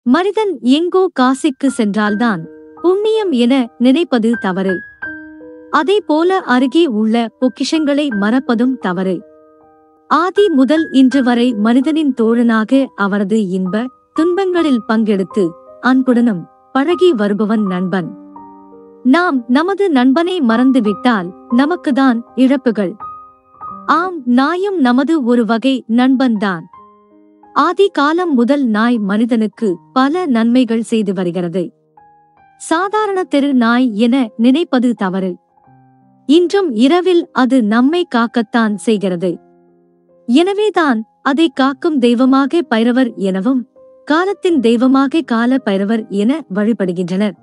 மனிதன் எங்கோ காசிக்கு சென்றால்தான் புண்ணியம் என நினைப்பது தவறு அதே போல அருகே உள்ள பொக்கிஷங்களை மறப்பதும் தவறு ஆதி முதல் இன்று வரை மனிதனின் தோழனாக அவரது இன்ப துன்பங்களில் பங்கெடுத்து அன்புடனும் பழகி வருபவன் நண்பன் நாம் நமது நண்பனை மறந்துவிட்டால் நமக்குதான் இழப்புகள் ஆம் நாயும் நமது ஒரு வகை நண்பன்தான் ஆதி காலம் முதல் நாய் மனிதனுக்கு பல நன்மைகள் செய்து வருகிறது சாதாரண தெரு நாய் என நினைப்பது தவறு இன்றும் இரவில் அது நம்மை காக்கத்தான் செய்கிறது எனவேதான் அதை காக்கும் தெய்வமாக பைரவர் எனவும் காலத்தின் தெய்வமாக கால பைரவர் என வழிபடுகின்றனர்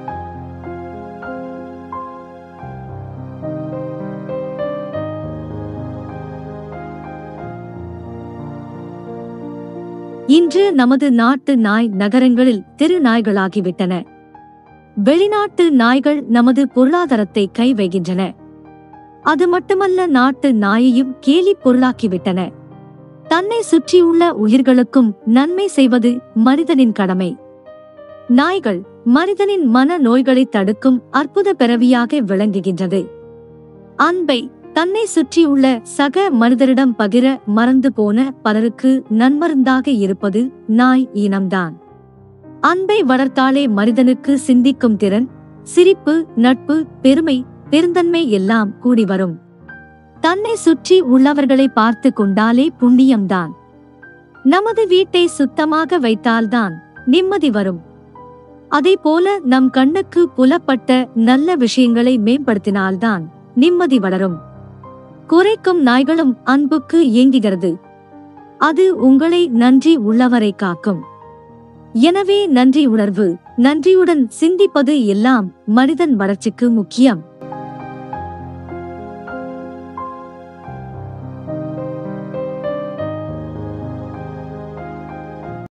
இன்று நமது நாட்டு நாய் நகரங்களில் தெரு நாய்களாகிவிட்டன வெளிநாட்டு நாய்கள் நமது பொருளாதாரத்தை கை வைகின்றன அது மட்டுமல்ல நாட்டு நாயையும் கேலி பொருளாக்கிவிட்டன தன்னை சுற்றியுள்ள உயிர்களுக்கும் நன்மை செய்வது மனிதனின் கடமை நாய்கள் மனிதனின் மன நோய்களை தடுக்கும் அற்புத பிறவியாக விளங்குகின்றது அன்பை தன்னை சுற்றியுள்ள சக மனிதரிடம் பகிர மறந்து போன பலருக்கு நன்மருந்தாக இருப்பது நாய் இனம்தான் அன்பை வளர்த்தாலே மனிதனுக்கு சிந்திக்கும் திறன் சிரிப்பு நட்பு பெருமை பெருந்தன்மை எல்லாம் கூடி வரும் தன்னை சுற்றி உள்ளவர்களை பார்த்து கொண்டாலே புண்ணியம்தான் நமது வீட்டை சுத்தமாக வைத்தால்தான் நிம்மதி வரும் அதேபோல நம் கண்ணுக்கு புலப்பட்ட நல்ல விஷயங்களை மேம்படுத்தினால்தான் நிம்மதி வளரும் குறைக்கும் நாய்களும் அன்புக்கு ஏங்குகிறது அது உங்களை நன்றி உள்ளவரை காக்கும் எனவே நன்றி உணர்வு நன்றியுடன் சிந்திப்பது எல்லாம் மனிதன் வளர்ச்சிக்கு முக்கியம்